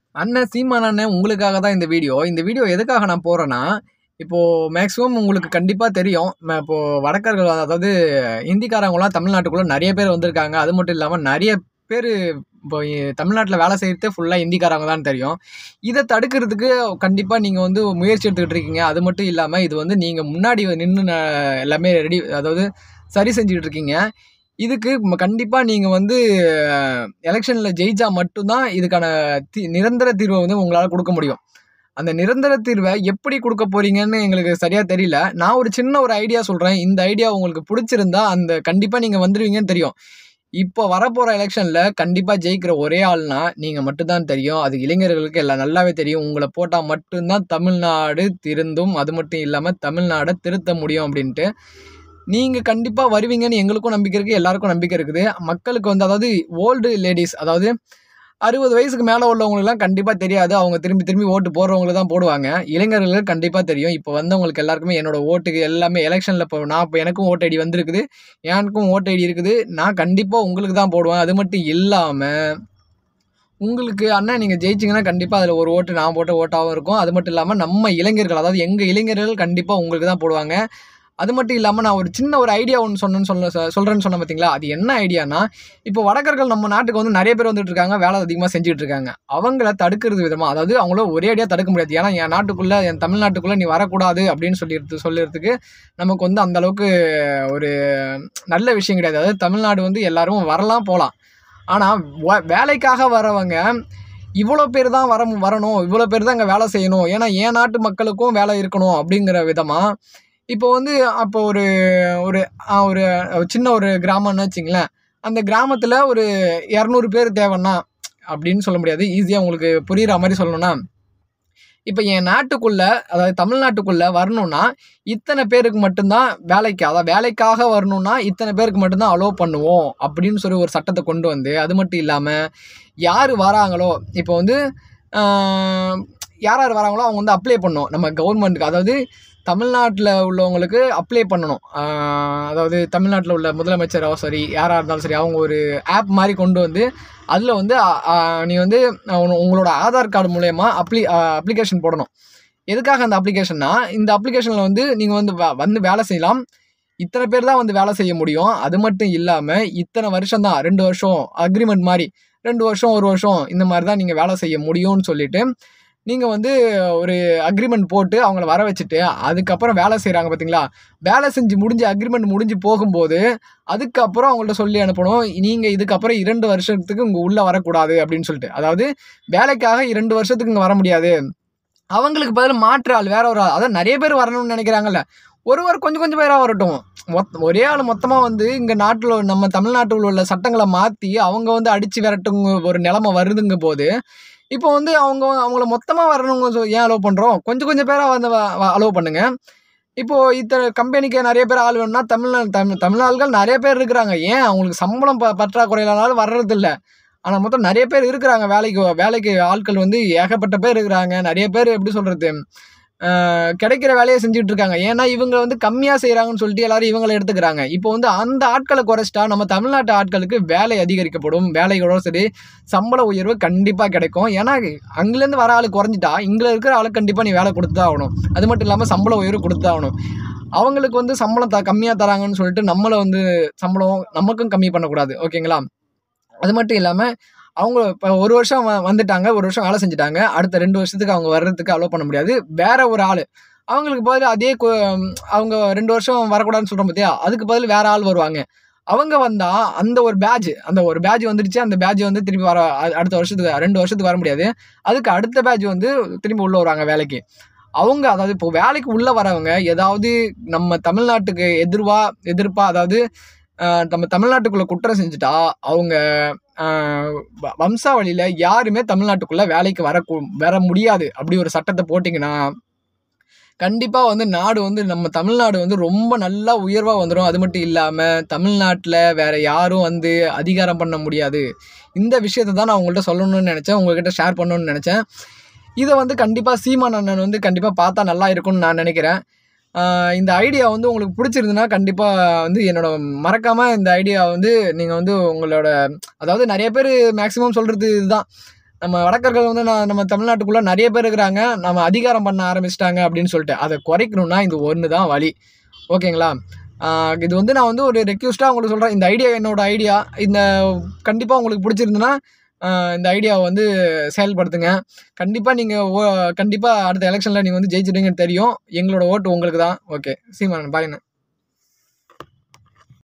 அண்ணன் சீமான் அண்ணன் உங்களுக்காக தான் இந்த வீடியோ இந்த வீடியோ எதுக்காக நான் போகிறேன்னா இப்போது மேக்ஸிமம் உங்களுக்கு கண்டிப்பாக தெரியும் ம- இப்போ வடக்கர்கள் அதாவது ஹிந்திக்காரங்களாம் தமிழ்நாட்டுக்குள்ளே நிறைய பேர் வந்திருக்காங்க அது மட்டும் இல்லாமல் நிறைய பேர் இப்போ தமிழ்நாட்டில் வேலை செய்கிறது ஃபுல்லாக ஹிந்திக்காரங்க தான் தெரியும் இதை தடுக்கிறதுக்கு கண்டிப்பாக நீங்கள் வந்து முயற்சி எடுத்துக்கிட்டு இருக்கீங்க அது மட்டும் இல்லாமல் இது வந்து நீங்கள் முன்னாடி நின்று எல்லாமே ரெடி அதாவது சரி செஞ்சுக்கிட்டு இருக்கீங்க இதுக்கு கண்டிப்பாக நீங்கள் வந்து எலெக்ஷனில் ஜெயிச்சா மட்டும்தான் இதுக்கான தி நிரந்தர தீர்வை வந்து உங்களால் கொடுக்க முடியும் அந்த நிரந்தர தீர்வை எப்படி கொடுக்க போறீங்கன்னு எங்களுக்கு சரியாக தெரியல நான் ஒரு சின்ன ஒரு ஐடியா சொல்கிறேன் இந்த ஐடியா உங்களுக்கு பிடிச்சிருந்தா அந்த கண்டிப்பாக நீங்கள் வந்துடுவீங்கன்னு தெரியும் இப்போ வரப்போகிற எலெக்ஷனில் கண்டிப்பாக ஜெயிக்கிற ஒரே ஆள்னா நீங்கள் மட்டும்தான் தெரியும் அது இளைஞர்களுக்கு எல்லாம் நல்லாவே தெரியும் உங்களை போட்டால் மட்டும்தான் தமிழ்நாடு திருந்தும் அது மட்டும் இல்லாமல் தமிழ்நாடை திருத்த முடியும் அப்படின்ட்டு நீங்கள் கண்டிப்பாக வருவீங்கன்னு எங்களுக்கும் நம்பிக்கை இருக்குது எல்லாருக்கும் நம்பிக்கை இருக்குது மக்களுக்கு வந்து அதாவது ஓல்டு லேடிஸ் அதாவது அறுபது வயசுக்கு மேலே உள்ளவங்களுக்குலாம் கண்டிப்பாக தெரியாது அவங்க திரும்பி திரும்பி ஓட்டு போடுறவங்களுக்கு தான் போடுவாங்க இளைஞர்களுக்கு கண்டிப்பாக தெரியும் இப்போ வந்தவங்களுக்கு எல்லாருக்குமே என்னோட ஓட்டுக்கு எல்லாமே எலெக்ஷனில் இப்போ நான் இப்போ எனக்கும் ஓட்டு ஐடி வந்திருக்குது எனக்கும் ஓட்டு ஐடி இருக்குது நான் கண்டிப்பாக உங்களுக்கு தான் போடுவேன் அது மட்டும் இல்லாமல் உங்களுக்கு அண்ணன் நீங்கள் ஜெயிச்சிங்கன்னா கண்டிப்பாக அதில் ஒரு ஓட்டு நான் போட்ட ஓட்டாகவும் இருக்கும் அது மட்டும் இல்லாமல் நம்ம இளைஞர்கள் அதாவது எங்கள் இளைஞர்கள் கண்டிப்பாக உங்களுக்கு தான் போடுவாங்க அது மட்டும் இல்லாமல் நான் ஒரு சின்ன ஒரு ஐடியா ஒன்று சொன்னேன்னு சொல்ல சொ- சொல்றேன்னு சொன்னேன் பார்த்தீங்களா அது என்ன ஐடியானா இப்போ வடக்கர்கள் நம்ம நாட்டுக்கு வந்து நிறைய பேர் வந்துட்டு இருக்காங்க வேலை அதிகமாக செஞ்சுட்டு இருக்காங்க அவங்கள தடுக்கிறது விதமாக அதாவது அவங்கள ஒரே அடியாக தடுக்க முடியாது ஏன்னா என் நாட்டுக்குள்ளே என் தமிழ்நாட்டுக்குள்ளே நீ வரக்கூடாது அப்படின்னு சொல்லிடுறது சொல்லிடுறதுக்கு நமக்கு வந்து அந்த அளவுக்கு ஒரு நல்ல விஷயம் கிடையாது அதாவது தமிழ்நாடு வந்து எல்லாரும் வரலாம் போகலாம் ஆனால் வேலைக்காக வரவங்க இவ்வளோ பேர் தான் வர வரணும் இவ்வளோ பேர் தான் இங்கே வேலை செய்யணும் ஏன்னா என் நாட்டு மக்களுக்கும் வேலை இருக்கணும் அப்படிங்கிற விதமாக இப்போ வந்து அப்போ ஒரு ஒரு ஆ, ஒரு சின்ன ஒரு கிராமம்னு வச்சிங்களேன் அந்த கிராமத்தில் ஒரு இரநூறு பேர் தேவைன்னா அப்படின்னு சொல்ல முடியாது ஈஸியாக உங்களுக்கு புரிகிற மாதிரி சொல்லணும்னா இப்போ என் நாட்டுக்குள்ள அதாவது தமிழ்நாட்டுக்குள்ள வரணும்னா இத்தனை பேருக்கு மட்டும்தான் வேலைக்கு அதாவது வேலைக்காக வரணும்னா இத்தனை பேருக்கு மட்டும்தான் அலோவ் பண்ணுவோம் அப்படின்னு சொல்லி ஒரு சட்டத்தை கொண்டு வந்து அது மட்டும் இல்லாமல் யார் வராங்களோ இப்போ வந்து ஆஹ், யார் யார் வராங்களோ அவங்க வந்து அப்ளை பண்ணணும் நம்ம கவர்மெண்ட்டுக்கு அதாவது தமிழ்நாட்டில் உள்ளவங்களுக்கு அப்ளை பண்ணணும் ஆஹ், அதாவது தமிழ்நாட்டில் உள்ள முதலமைச்சரோ சரி யாராக இருந்தாலும் சரி அவங்க ஒரு ஆப் மாதிரி கொண்டு வந்து அதில் வந்து ஆ, ஆ, நீ வந்து உன- உங்களோட ஆதார் கார்டு மூலயமா அப்ளி அப்ளிகேஷன் போடணும் எதுக்காக அந்த அப்ளிகேஷன்னா இந்த அப்ளிகேஷனில் வந்து நீங்கள் வந்து வ- வந்து வேலை செய்யலாம் இத்தனை பேர் தான் வந்து வேலை செய்ய முடியும் அது மட்டும் இல்லாமல் இத்தனை வருஷம் தான் ரெண்டு வருஷம் அக்ரிமெண்ட் மாதிரி ரெண்டு வருஷம் ஒரு வருஷம் இந்த மாதிரி தான் நீங்கள் வேலை செய்ய முடியும்னு சொல்லிட்டு நீங்கள் வந்து ஒரு அக்ரிமெண்ட் போட்டு அவங்கள வர வச்சுட்டு அதுக்கப்புறம் வேலை செய்கிறாங்க பார்த்தீங்களா வேலை செஞ்சு முடிஞ்சு அக்ரிமெண்ட் முடிஞ்சு போகும்போது அதுக்கப்புறம் அவங்கள்ட்ட சொல்லி அனுப்பணும் நீங்கள் இதுக்கப்புறம் இரண்டு வருஷத்துக்கு இங்கே உள்ளே வரக்கூடாது அப்படின்னு சொல்லிட்டு அதாவது வேலைக்காக இரண்டு வருஷத்துக்கு இங்கே வர முடியாது அவங்களுக்கு பதில் மாற்று ஆள் வேற ஒரு ஆள் அதான் நிறைய பேர் வரணும்னு நினைக்கிறாங்கல்ல ஒருவர் கொஞ்சம் கொஞ்சம் பேராக வரட்டும் மொத் ஒரே ஆள் மொத்தமாக வந்து இங்கே நாட்டில் நம்ம தமிழ்நாட்டில் உள்ள சட்டங்களை மாற்றி அவங்க வந்து அடித்து விரட்டுங்க ஒரு நிலமை வருதுங்க போது இப்போ வந்து அவங்க அவங்கள மொத்தமாக வரணுங்க சொ- ஏன் அலோவ் பண்ணுறோம் கொஞ்சம் கொஞ்சம் பேராக வந்து அலோவ் பண்ணுங்க இப்போது இத்தனை கம்பெனிக்கு நிறைய பேர் ஆள் வேணும்னா தமிழ்நாடு தமிழ் தமிழ்நாடுகள் நிறைய பேர் இருக்கிறாங்க ஏன் அவங்களுக்கு சம்பளம் ப பற்றாக்குறையிலனாலும் வர்றதில்ல ஆனால் மொத்தம் நிறைய பேர் இருக்கிறாங்க வேலைக்கு வேலைக்கு ஆட்கள் வந்து ஏகப்பட்ட பேர் இருக்கிறாங்க நிறைய பேர் எப்படி சொல்கிறது கிடைக்கிற வேலையை செஞ்சுட்டு இருக்காங்க ஏன்னா இவங்க வந்து கம்மியாக செய்கிறாங்கன்னு சொல்லிட்டு எல்லாரும் இவங்களை எடுத்துக்கிறாங்க இப்போ வந்து அந்த ஆட்களை குறைச்சிட்டா நம்ம தமிழ்நாட்டு ஆட்களுக்கு வேலை அதிகரிக்கப்படும் வேலைகளோட சரி சம்பள உயர்வு கண்டிப்பாக கிடைக்கும் ஏன்னா அங்கேருந்து வர ஆள் குறைஞ்சிட்டா இங்கே இருக்கிற ஆளுக்கு கண்டிப்பாக நீ வேலை கொடுத்து தான் ஆகணும் அது மட்டும் இல்லாமல் சம்பள உயர்வு கொடுத்து தான் ஆகணும் அவங்களுக்கு வந்து சம்பளம் த கம்மியாக தராங்கன்னு சொல்லிட்டு நம்மளை வந்து சம்பளம் நமக்கும் கம்மி பண்ணக்கூடாது ஓகேங்களா அது மட்டும் இல்லாமல் அவங்க இப்போ ஒரு வருஷம் வ- வந்துட்டாங்க ஒரு வருஷம் வேலை செஞ்சுட்டாங்க அடுத்த ரெண்டு வருஷத்துக்கு அவங்க வர்றதுக்கு அலோவ் பண்ண முடியாது வேற ஒரு ஆள் அவங்களுக்கு பதில் அதே கு- அவங்க ரெண்டு வருஷம் வரக்கூடாதுன்னு சொல்கிறோம் பார்த்தியா அதுக்கு பதில் வேற ஆள் வருவாங்க அவங்க வந்தா அந்த ஒரு பேட்ச் அந்த ஒரு பேட்ச் வந்துடுச்சு அந்த பேட்ச் வந்து திருப்பி வர அ- அடுத்த வருஷத்துக்கு ரெண்டு வருஷத்துக்கு வர முடியாது அதுக்கு அடுத்த பேட்ச் வந்து திரும்பி உள்ள வருவாங்க வேலைக்கு அவங்க அதாவது இப்போ வேலைக்கு உள்ள வரவங்க ஏதாவது நம்ம தமிழ்நாட்டுக்கு எதிர்வா எதிர்ப்பா அதாவது ஆஹ், நம்ம தமிழ்நாட்டுக்குள்ள குற்றம் செஞ்சுட்டா அவங்க ஆஹ், வ- வம்சாவளியில யாருமே தமிழ்நாட்டுக்குள்ள வேலைக்கு வர வர முடியாது அப்படி ஒரு சட்டத்தை போட்டிங்கன்னா கண்டிப்பா வந்து நாடு வந்து நம்ம தமிழ்நாடு வந்து ரொம்ப நல்லா உயர்வா வந்துடும் அது மட்டும் இல்லாம தமிழ்நாட்டில் வேற யாரும் வந்து அதிகாரம் பண்ண முடியாது இந்த விஷயத்தை தான் நான் உங்கள்கிட்ட சொல்லணும்னு நினைச்சேன் உங்ககிட்ட ஷேர் பண்ணணும்னு நினைச்சேன் இதை வந்து கண்டிப்பாக சீமான் அண்ணன் வந்து கண்டிப்பாக பார்த்தா நல்லா இருக்கும்னு நான் நினைக்கிறேன் ஆஹ் இந்த ஐடியா வந்து உங்களுக்கு பிடிச்சிருந்துன்னா கண்டிப்பாக வந்து என்னோட மறக்காமல் இந்த ஐடியா வந்து நீங்கள் வந்து உங்களோட அதாவது நிறைய பேர் மேக்ஸிமம் சொல்கிறது இதுதான் நம்ம வடக்கர்கள் வந்து நான் நம்ம தமிழ்நாட்டுக்குள்ளே நிறைய பேர் இருக்கிறாங்க நம்ம அதிகாரம் பண்ண ஆரம்பிச்சிட்டாங்க அப்படின்னு சொல்லிட்டு அதை குறைக்கணும்னா இது ஒன்று தான் வழி ஓகேங்களா ஆஹ் இது வந்து நான் வந்து ஒரு ரெக்யூஸ்ட்டாக உங்களுக்கு சொல்கிறேன் இந்த ஐடியா என்னோட ஐடியா இந்த கண்டிப்பாக உங்களுக்கு பிடிச்சிருந்துன்னா ஆஹ் இந்த ஐடியாவை வந்து செயல்படுத்துங்க கண்டிப்பாக நீங்கள் கண்டிப்பாக அடுத்த எலெக்ஷனில் நீங்கள் வந்து ஜெயிச்சிடுவீங்கன்னு தெரியும் எங்களோட ஓட்டு உங்களுக்கு தான் ஓகே சீமான் பாய்ண்ணே